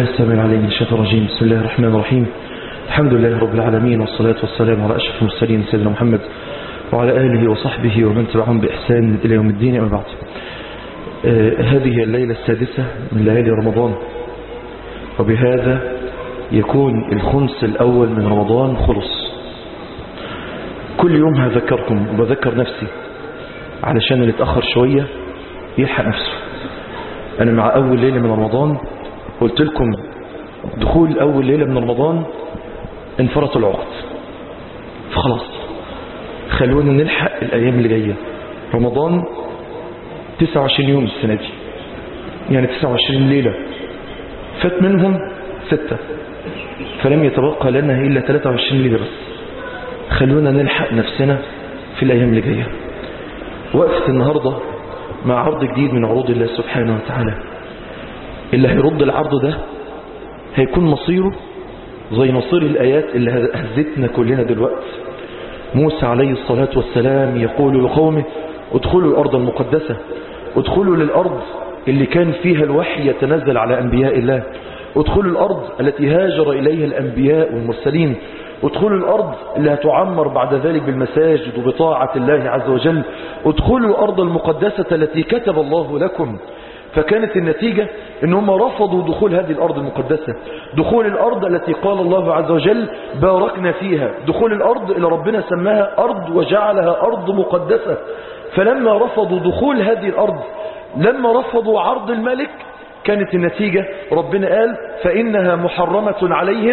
السلام العليم من الشيطان الرجيم بسم الله الرحمن الرحيم الحمد لله رب العالمين والصلاة والسلام على أشرف المرسلين سيدنا محمد وعلى آله وصحبه ومن تبعهم بإحسان إلى يوم الدين أما بعد آه هذه الليلة السادسة من ليالي رمضان وبهذا يكون الخمس الأول من رمضان خلص كل يوم هذكركم وبذكر نفسي علشان اللي اتأخر شوية يلحق نفسه أنا مع أول ليلة من رمضان قلت لكم دخول أول ليلة من رمضان انفرط العقد فخلاص خلونا نلحق الأيام اللي جاية رمضان 29 يوم السنة دي يعني 29 ليلة فات منهم ستة فلم يتبقى لنا إلا 23 ليلة بس خلونا نلحق نفسنا في الأيام اللي جاية وقفت النهاردة مع عرض جديد من عروض الله سبحانه وتعالى اللي هيرد العرض ده هيكون مصيره زي مصير الآيات اللي هزتنا كلنا دلوقتي موسى عليه الصلاة والسلام يقول لقومه ادخلوا الأرض المقدسة ادخلوا للأرض اللي كان فيها الوحي يتنزل على أنبياء الله ادخلوا الأرض التي هاجر إليها الأنبياء والمرسلين ادخلوا الأرض اللي هتعمر بعد ذلك بالمساجد وبطاعة الله عز وجل ادخلوا الأرض المقدسة التي كتب الله لكم فكانت النتيجة ان هم رفضوا دخول هذه الأرض المقدسة دخول الأرض التي قال الله عز وجل باركنا فيها دخول الأرض اللي ربنا سماها أرض وجعلها أرض مقدسة فلما رفضوا دخول هذه الأرض لما رفضوا عرض الملك كانت النتيجة ربنا قال فإنها محرمة عليهم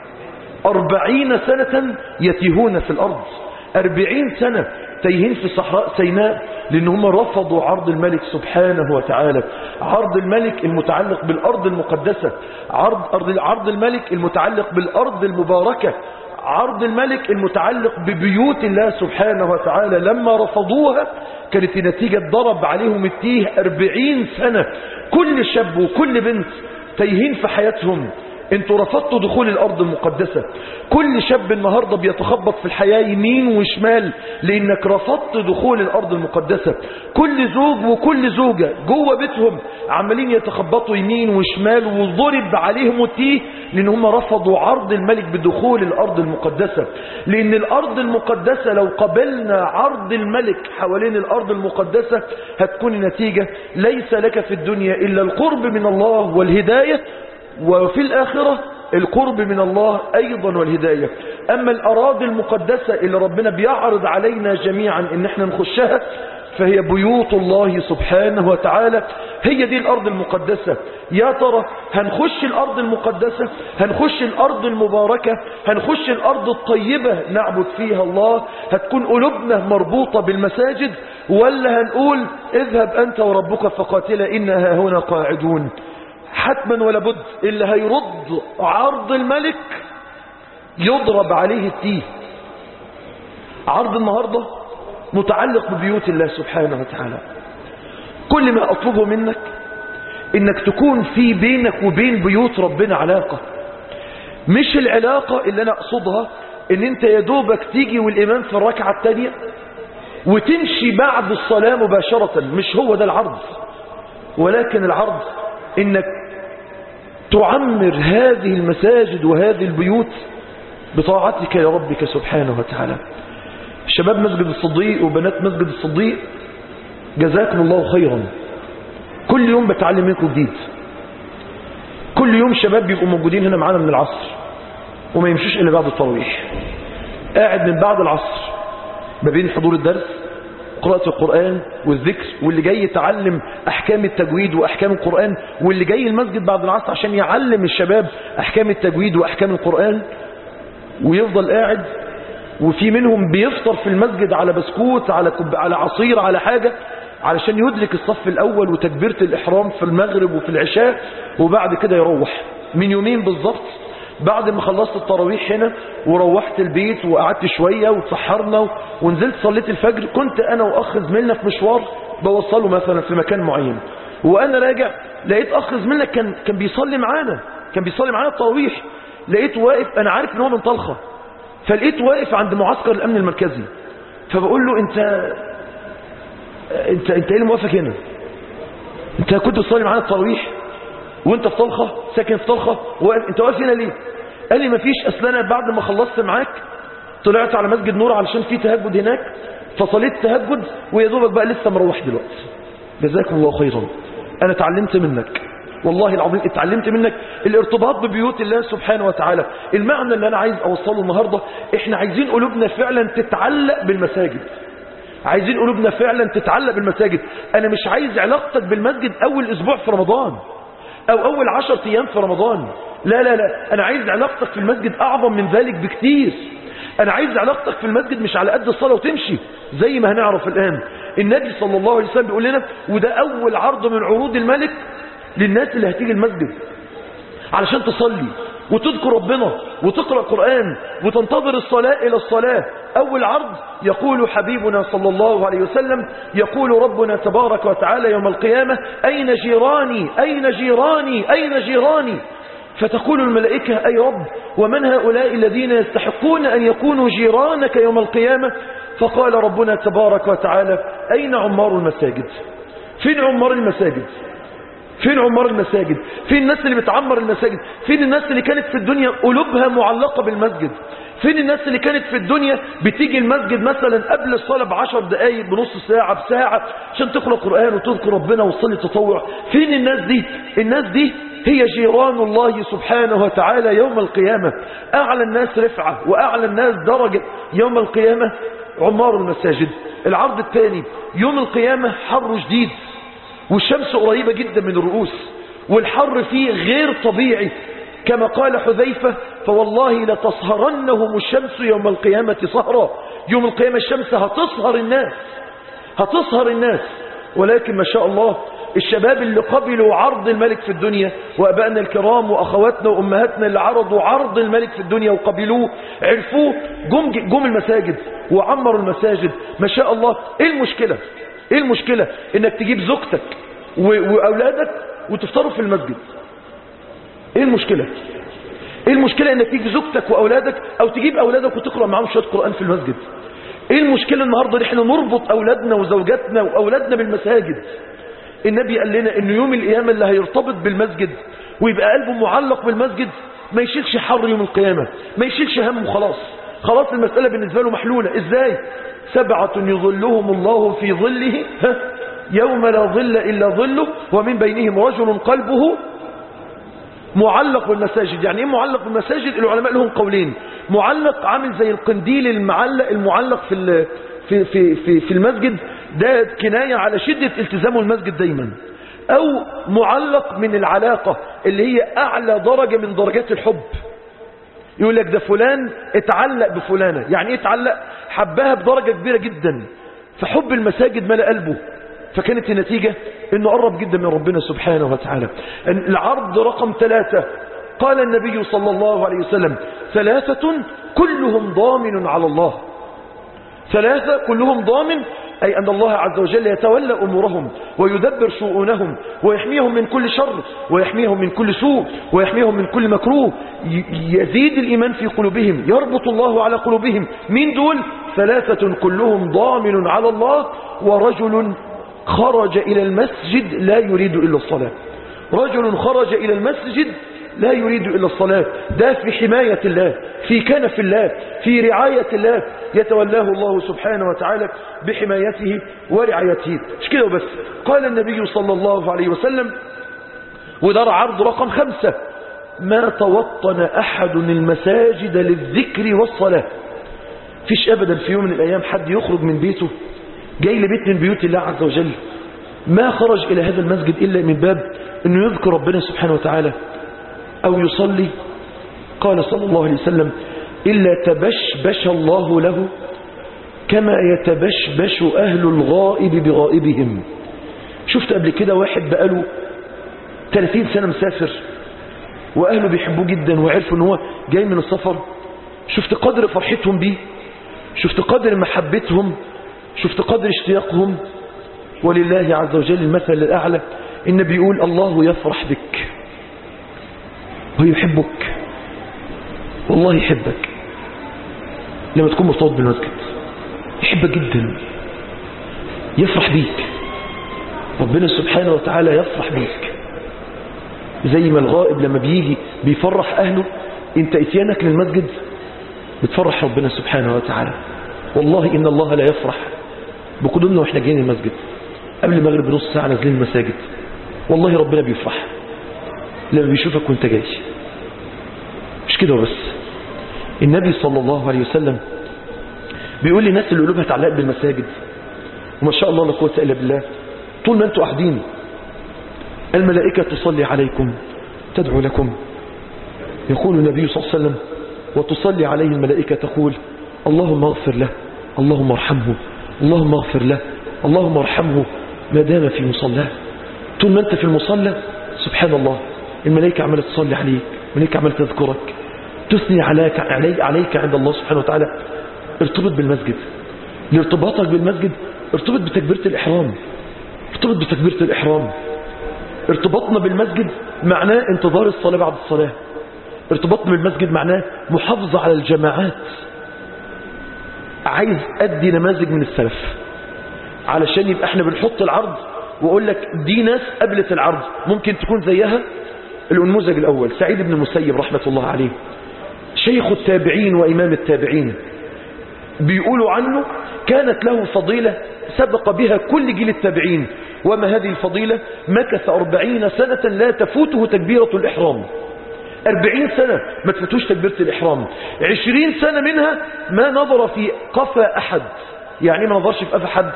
أربعين سنة يتيهون في الأرض أربعين سنة تيهين في صحراء سيناء لأن هم رفضوا عرض الملك سبحانه وتعالى عرض الملك المتعلق بالأرض المقدسة عرض, عرض الملك المتعلق بالأرض المباركة عرض الملك المتعلق ببيوت الله سبحانه وتعالى لما رفضوها كانت النتيجة ضرب عليهم التيه أربعين سنة كل شاب وكل بنت تيهين في حياتهم انتوا رفضتوا دخول الارض المقدسة كل شاب النهاردة بيتخبط في الحياة يمين وشمال لانك رفضت دخول الارض المقدسة كل زوج وكل زوجة جوه بيتهم عمالين يتخبطوا يمين وشمال وضرب عليهم التيه لان هم رفضوا عرض الملك بدخول الارض المقدسة لان الارض المقدسة لو قبلنا عرض الملك حوالين الارض المقدسة هتكون النتيجة ليس لك في الدنيا الا القرب من الله والهداية وفي الآخرة القرب من الله أيضا والهداية أما الأراضي المقدسة اللي ربنا بيعرض علينا جميعا إن احنا نخشها فهي بيوت الله سبحانه وتعالى هي دي الأرض المقدسة يا ترى هنخش الأرض المقدسة هنخش الأرض المباركة هنخش الأرض الطيبة نعبد فيها الله هتكون قلوبنا مربوطة بالمساجد ولا هنقول اذهب أنت وربك فقاتلا إنها هنا قاعدون حتما ولا بد اللي هيرد عرض الملك يضرب عليه التيه عرض النهاردة متعلق ببيوت الله سبحانه وتعالى كل ما أطلبه منك إنك تكون في بينك وبين بيوت ربنا علاقة مش العلاقة اللي أنا أقصدها إن أنت يدوبك تيجي والإمام في الركعة الثانية وتمشي بعد الصلاة مباشرة مش هو ده العرض ولكن العرض إنك تعمر هذه المساجد وهذه البيوت بطاعتك يا ربك سبحانه وتعالى شباب مسجد الصديق وبنات مسجد الصديق جزاكم الله خيرا كل يوم بتعلم منكم جديد كل يوم شباب بيبقوا موجودين هنا معانا من العصر وما يمشوش إلا بعد التراويح قاعد من بعد العصر ما بين حضور الدرس قراءة القرآن والذكر واللي جاي يتعلم أحكام التجويد وأحكام القرآن واللي جاي المسجد بعد العصر عشان يعلم الشباب أحكام التجويد وأحكام القرآن ويفضل قاعد وفي منهم بيفطر في المسجد على بسكوت على كب على عصير على حاجة علشان يدرك الصف الأول وتكبيرة الإحرام في المغرب وفي العشاء وبعد كده يروح من يومين بالظبط بعد ما خلصت التراويح هنا وروحت البيت وقعدت شوية وتسحرنا ونزلت صليت الفجر كنت أنا وأخ زميلنا في مشوار بوصله مثلا في مكان معين وأنا راجع لقيت أخ زميلنا كان كان بيصلي معانا كان بيصلي معانا التراويح لقيته واقف أنا عارف إن هو من طلخة فلقيته واقف عند معسكر الأمن المركزي فبقول له أنت أنت أنت إيه اللي موافق هنا أنت كنت بتصلي معانا التراويح وانت في طلخة ساكن في طلخة واقف انت واقف هنا ليه قال لي مفيش اصل انا بعد ما خلصت معاك طلعت على مسجد نور علشان في تهجد هناك فصليت تهجد ويا دوبك بقى لسه مروح دلوقتي جزاكم الله خيرا انا اتعلمت منك والله العظيم اتعلمت منك الارتباط ببيوت الله سبحانه وتعالى المعنى اللي انا عايز اوصله النهاردة احنا عايزين قلوبنا فعلا تتعلق بالمساجد عايزين قلوبنا فعلا تتعلق بالمساجد انا مش عايز علاقتك بالمسجد اول اسبوع في رمضان او اول عشر ايام في رمضان لا لا لا انا عايز علاقتك في المسجد اعظم من ذلك بكتير انا عايز علاقتك في المسجد مش على قد الصلاة وتمشي زي ما هنعرف الان النبي صلى الله عليه وسلم بيقول لنا وده اول عرض من عروض الملك للناس اللي هتيجي المسجد علشان تصلي وتذكر ربنا وتقرأ قرآن وتنتظر الصلاة إلى الصلاة أول عرض يقول حبيبنا صلى الله عليه وسلم يقول ربنا تبارك وتعالى يوم القيامة أين جيراني أين جيراني أين جيراني فتقول الملائكة أي رب ومن هؤلاء الذين يستحقون أن يكونوا جيرانك يوم القيامة فقال ربنا تبارك وتعالى أين عمار المساجد فين عمار المساجد فين عمار المساجد فين الناس اللي بتعمر المساجد فين الناس اللي كانت في الدنيا قلوبها معلقة بالمسجد فين الناس اللي كانت في الدنيا بتيجي المسجد مثلا قبل الصلاة بعشر دقايق بنص ساعة بساعة عشان تقرأ قرآن وتذكر ربنا وتصلي تطوع فين الناس دي الناس دي هي جيران الله سبحانه وتعالى يوم القيامة أعلى الناس رفعة وأعلى الناس درجة يوم القيامة عمار المساجد العرض الثاني يوم القيامة حر شديد والشمس قريبة جدا من الرؤوس والحر فيه غير طبيعي كما قال حذيفة فوالله لتصهرنهم الشمس يوم القيامة صهرا يوم القيامة الشمس هتصهر الناس هتصهر الناس ولكن ما شاء الله الشباب اللي قبلوا عرض الملك في الدنيا وأبائنا الكرام وأخواتنا وأمهاتنا اللي عرضوا عرض الملك في الدنيا وقبلوه عرفوه جم, جم المساجد وعمروا المساجد ما شاء الله ايه المشكلة ايه المشكلة انك تجيب زوجتك واولادك وتفطروا في المسجد ايه المشكلة ايه المشكلة انك تجيب زوجتك واولادك او تجيب اولادك وتقرأ معاهم شوية قرآن في المسجد ايه المشكلة النهاردة ان احنا نربط اولادنا وزوجاتنا واولادنا بالمساجد النبي قال لنا ان يوم القيامة اللي هيرتبط بالمسجد ويبقى قلبه معلق بالمسجد ما يشيلش حر يوم القيامة ما يشيلش هم وخلاص خلاص المسألة بالنسبة له محلولة ازاي سبعة يظلهم الله في ظله ها يوم لا ظل إلا ظله ومن بينهم رجل قلبه معلق بالمساجد يعني ايه معلق بالمساجد العلماء لهم قولين معلق عامل زي القنديل المعلق المعلق في في في في, في المسجد ده كناية على شدة التزامه المسجد دايما او معلق من العلاقة اللي هي اعلى درجة من درجات الحب يقول لك ده فلان اتعلق بفلانة يعني ايه اتعلق حبها بدرجة كبيرة جدا فحب المساجد ملأ قلبه فكانت النتيجة انه قرب جدا من ربنا سبحانه وتعالى العرض رقم ثلاثة قال النبي صلى الله عليه وسلم ثلاثة كلهم ضامن على الله ثلاثة كلهم ضامن أي أن الله عز وجل يتولى أمورهم ويدبر شؤونهم ويحميهم من كل شر ويحميهم من كل سوء ويحميهم من كل مكروه يزيد الإيمان في قلوبهم يربط الله على قلوبهم من دول ثلاثة كلهم ضامن على الله ورجل خرج إلى المسجد لا يريد إلا الصلاة رجل خرج إلى المسجد لا يريد إلا الصلاة ده في حماية الله في كنف الله في رعاية الله يتولاه الله سبحانه وتعالى بحمايته ورعايته مش كده وبس قال النبي صلى الله عليه وسلم ودار عرض رقم خمسة ما توطن أحد المساجد للذكر والصلاة فيش أبدا في يوم من الأيام حد يخرج من بيته جاي لبيت من بيوت الله عز وجل ما خرج إلى هذا المسجد إلا من باب أنه يذكر ربنا سبحانه وتعالى أو يصلي قال صلى الله عليه وسلم إلا تبشبش الله له كما يتبشبش أهل الغائب بغائبهم شفت قبل كده واحد بقاله 30 سنة مسافر وأهله بيحبوه جدا وعرفوا ان هو جاي من السفر شفت قدر فرحتهم بيه شفت قدر محبتهم شفت قدر اشتياقهم ولله عز وجل المثل الأعلى النبي يقول الله يفرح بك ويحبك والله يحبك لما تكون مرتبط بالمسجد يحبك جدا يفرح بيك ربنا سبحانه وتعالى يفرح بيك زي ما الغائب لما بيجي بيفرح أهله انت اتيانك للمسجد بتفرح ربنا سبحانه وتعالى والله إن الله لا يفرح بقدومنا واحنا جايين المسجد قبل المغرب بنص ساعة نازلين المساجد والله ربنا بيفرح لما بيشوفك وانت جاي مش كده وبس النبي صلى الله عليه وسلم بيقول للناس اللي قلوبها تعلقت بالمساجد وما شاء الله لا قوه الا بالله طول ما انتوا قاعدين الملائكة تصلي عليكم تدعو لكم يقول النبي صلى الله عليه وسلم وتصلي عليه الملائكة تقول اللهم اغفر له اللهم ارحمه اللهم اغفر له اللهم ارحمه ما دام في مصلاه طول ما انت في المصلى سبحان الله الملائكة عمالة تصلي عليك الملائكة عمالة تذكرك تثني عليك, علي عليك عند الله سبحانه وتعالى ارتبط بالمسجد لارتباطك بالمسجد ارتبط بتكبيرة الإحرام ارتبط بتكبيرة الإحرام ارتباطنا بالمسجد معناه انتظار الصلاة بعد الصلاة ارتباطنا بالمسجد معناه محافظة على الجماعات عايز أدي نماذج من السلف علشان يبقى احنا بنحط العرض واقول لك دي ناس قبلت العرض ممكن تكون زيها النموذج الأول سعيد بن المسيب رحمة الله عليه شيخ التابعين وإمام التابعين بيقولوا عنه كانت له فضيلة سبق بها كل جيل التابعين وما هذه الفضيلة مكث أربعين سنة لا تفوته تكبيرة الإحرام أربعين سنة ما تفوتوش تكبيرة الإحرام عشرين سنة منها ما نظر في قفا أحد يعني ما نظرش في قفا أحد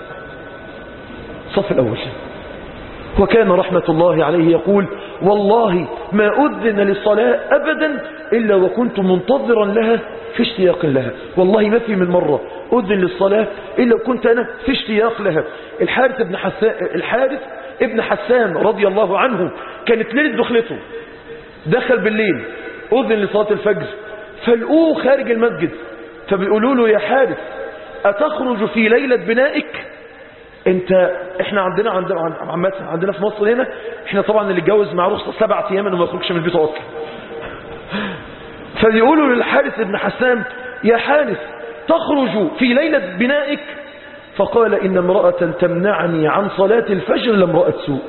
صف الأول وكان رحمة الله عليه يقول والله ما أذن للصلاة أبدا إلا وكنت منتظرا لها في اشتياق لها والله ما في من مرة أذن للصلاة إلا وكنت أنا في اشتياق لها الحارث ابن حسان, الحارث ابن حسان رضي الله عنه كانت ليلة دخلته دخل بالليل أذن لصلاة الفجر فلقوه خارج المسجد فبيقولوا له يا حارث أتخرج في ليلة بنائك انت احنا عندنا عندنا عامه عندنا في مصر هنا احنا طبعا اللي اتجوز مع رخصه سبع ايام انه ما يخرجش من البيت اصلا فبيقولوا للحارث بن حسان يا حارث تخرج في ليله بنائك فقال ان امراه تمنعني عن صلاه الفجر لامراه سوء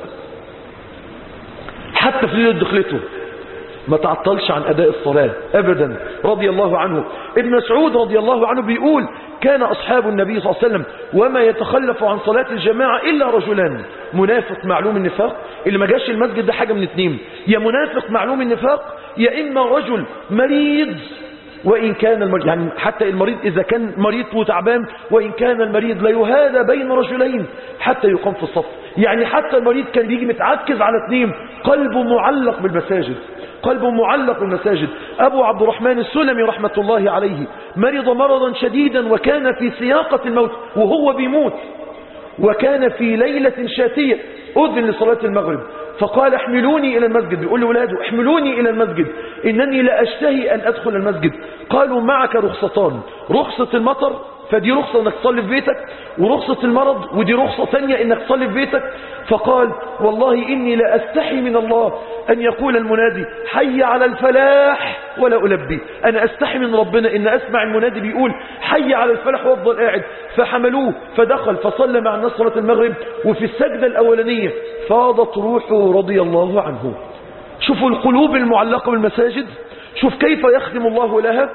حتى في ليله دخلته ما تعطلش عن أداء الصلاة أبدا رضي الله عنه ابن مسعود رضي الله عنه بيقول كان أصحاب النبي صلى الله عليه وسلم وما يتخلف عن صلاة الجماعة إلا رجلان منافق معلوم النفاق اللي ما جاش المسجد ده حاجة من اتنين يا منافق معلوم النفاق يا إما رجل مريض وإن كان المريض يعني حتى المريض إذا كان مريض وتعبان وإن كان المريض لا يهادى بين رجلين حتى يقام في الصف يعني حتى المريض كان بيجي متعكز على اثنين قلبه معلق بالمساجد قلبه معلق بالمساجد أبو عبد الرحمن السلمي رحمة الله عليه مرض مرضا شديدا وكان في سياقة الموت وهو بيموت وكان في ليلة شاتية أذن لصلاة المغرب فقال احملوني إلى المسجد بيقول لولاده احملوني إلى المسجد إنني لا أشتهي أن أدخل المسجد قالوا معك رخصتان رخصة المطر فدي رخصة انك تصلي في بيتك ورخصة المرض ودي رخصة تانية انك تصلي في بيتك فقال والله اني لا استحي من الله ان يقول المنادي حي على الفلاح ولا ألبي انا استحي من ربنا ان اسمع المنادي بيقول حي على الفلاح وافضل قاعد فحملوه فدخل فصلى مع الناس صلاة المغرب وفي السجدة الاولانية فاضت روحه رضي الله عنه شوفوا القلوب المعلقة بالمساجد شوف كيف يخدم الله لها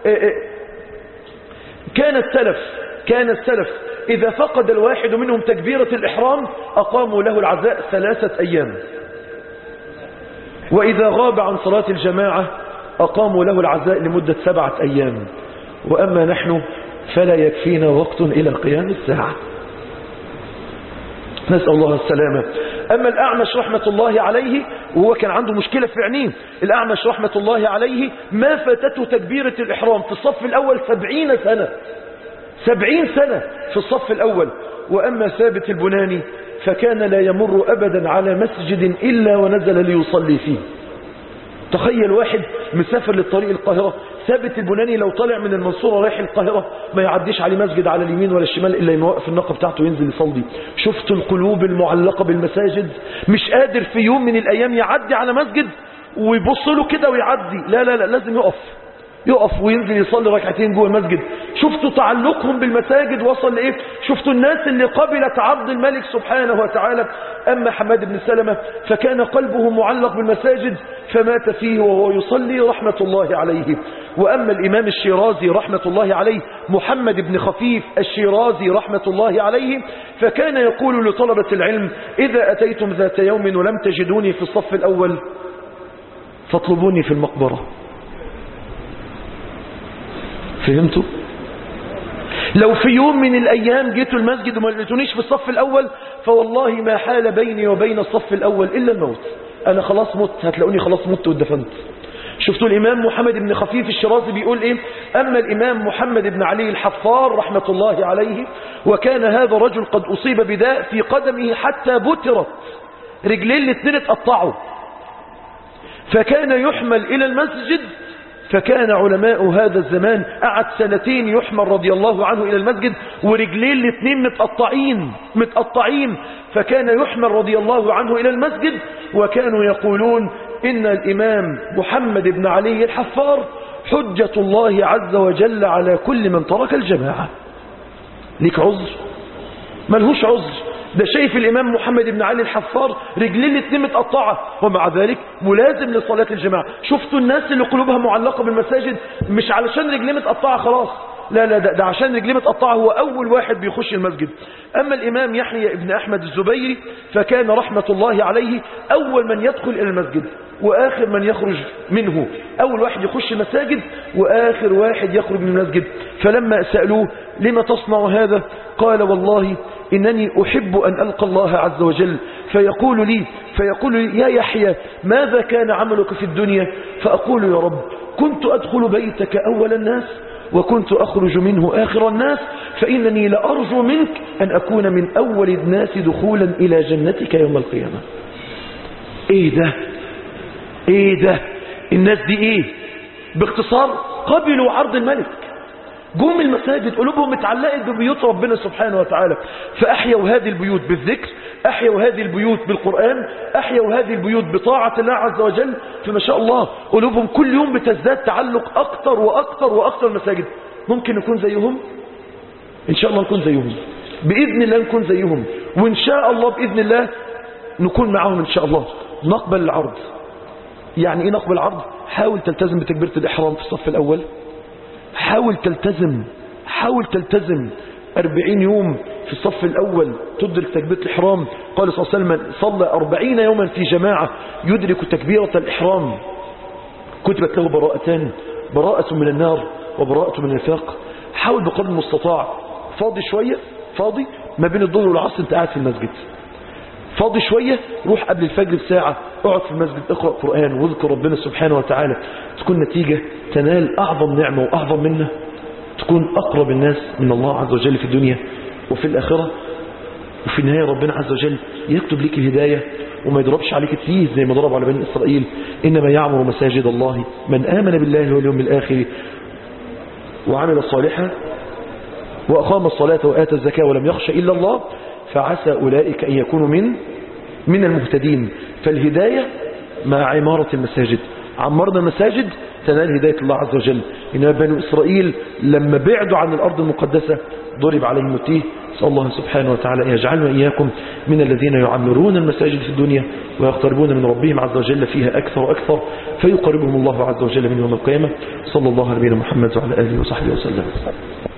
كان السلف كان السلف إذا فقد الواحد منهم تكبيرة الإحرام أقاموا له العزاء ثلاثة أيام وإذا غاب عن صلاة الجماعة أقاموا له العزاء لمدة سبعة أيام وأما نحن فلا يكفينا وقت إلى قيام الساعة نسأل الله السلامة أما الأعمش رحمة الله عليه وهو كان عنده مشكلة في عينيه الأعمش رحمة الله عليه ما فاتته تكبيرة الإحرام في الصف الأول سبعين سنة سبعين سنة في الصف الأول وأما ثابت البناني فكان لا يمر أبدا على مسجد إلا ونزل ليصلي فيه تخيل واحد مسافر للطريق القاهرة ثابت البناني لو طلع من المنصورة رايح القاهرة ما يعديش عليه مسجد على اليمين ولا الشمال إلا يوقف النقة بتاعته وينزل يصلي شفت القلوب المعلقة بالمساجد مش قادر في يوم من الأيام يعدي على مسجد ويبص له كده ويعدي لا لا لا لازم يقف يقف وينزل يصلي ركعتين جوه المسجد شفتوا تعلقهم بالمساجد وصل لإيه شفتوا الناس اللي قبلت عرض الملك سبحانه وتعالى أما حماد بن سلمة فكان قلبه معلق بالمساجد فمات فيه وهو يصلي رحمة الله عليه وأما الإمام الشيرازي رحمة الله عليه محمد بن خفيف الشيرازي رحمة الله عليه فكان يقول لطلبة العلم إذا أتيتم ذات يوم ولم تجدوني في الصف الأول فاطلبوني في المقبرة فهمتوا لو في يوم من الأيام جيتوا المسجد وما لقيتونيش في الصف الأول فوالله ما حال بيني وبين الصف الأول إلا الموت أنا خلاص مت هتلاقوني خلاص مت واتدفنت شفتوا الإمام محمد بن خفيف الشرازي بيقول إيه أما الإمام محمد بن علي الحفار رحمة الله عليه وكان هذا رجل قد أصيب بداء في قدمه حتى بترت رجلين الاثنين اتقطعوا فكان يحمل إلى المسجد فكان علماء هذا الزمان قعد سنتين يحمل رضي الله عنه إلى المسجد ورجلين الاثنين متقطعين متقطعين فكان يحمل رضي الله عنه إلى المسجد وكانوا يقولون إن الإمام محمد بن علي الحفار حجة الله عز وجل على كل من ترك الجماعة ليك عذر ملهوش عذر ده شايف الإمام محمد بن علي الحفار رجلين الاثنين متقطعة ومع ذلك ملازم لصلاة الجماعة شفتوا الناس اللي قلوبها معلقة بالمساجد مش علشان رجلين متقطعة خلاص لا لا ده, ده عشان رجليه متقطعة هو أول واحد بيخش المسجد أما الإمام يحيى ابن أحمد الزبيري فكان رحمة الله عليه أول من يدخل إلى المسجد وآخر من يخرج منه أول واحد يخش المساجد وآخر واحد يخرج من المسجد فلما سألوه لما تصنع هذا قال والله إنني أحب أن ألقى الله عز وجل فيقول لي فيقول لي يا يحيى ماذا كان عملك في الدنيا فأقول يا رب كنت أدخل بيتك أول الناس وكنت أخرج منه آخر الناس فإنني لأرجو منك أن أكون من أول الناس دخولا إلى جنتك يوم القيامة إيه ده إيه ده الناس دي إيه باختصار قبلوا عرض الملك جم المساجد قلوبهم اتعلقت ببيوت ربنا سبحانه وتعالى فأحيوا هذه البيوت بالذكر أحيوا هذه البيوت بالقرآن أحيوا هذه البيوت بطاعة الله عز وجل فما شاء الله قلوبهم كل يوم بتزداد تعلق أكتر وأكتر وأكتر المساجد ممكن نكون زيهم إن شاء الله نكون زيهم بإذن الله نكون زيهم وإن شاء الله بإذن الله نكون معهم إن شاء الله نقبل العرض يعني إيه نقبل العرض حاول تلتزم بتكبيرة الإحرام في الصف الأول حاول تلتزم حاول تلتزم أربعين يوم في الصف الأول تدرك تكبيرة الإحرام قال صلى الله عليه وسلم صلى أربعين يوما في جماعة يدرك تكبيرة الإحرام كتبت له براءتان براءة من النار وبراءة من النفاق حاول بقدر المستطاع فاضي شوية فاضي ما بين الظهر والعصر انت قاعد في المسجد فاضي شوية روح قبل الفجر بساعة اقعد في المسجد اقرأ قرآن واذكر ربنا سبحانه وتعالى تكون نتيجة تنال أعظم نعمة وأعظم منه تكون أقرب الناس من الله عز وجل في الدنيا وفي الآخرة وفي النهاية ربنا عز وجل يكتب لك الهداية وما يضربش عليك تيه زي ما ضرب على بني إسرائيل إنما يعمر مساجد الله من آمن بالله واليوم الآخر وعمل صالحا وأقام الصلاة وآتى الزكاة ولم يخش إلا الله فعسى أولئك أن يكونوا من من المهتدين فالهداية مع عمارة المساجد عمرنا المساجد تنال هداية الله عز وجل إنما بنو إسرائيل لما بعدوا عن الأرض المقدسة ضرب عليهم التيه نسأل الله سبحانه وتعالى أن يجعلنا إياكم من الذين يعمرون المساجد في الدنيا ويقتربون من ربهم عز وجل فيها أكثر وأكثر فيقربهم الله عز وجل من يوم القيامة صلى الله عليه محمد وعلى آله وصحبه وسلم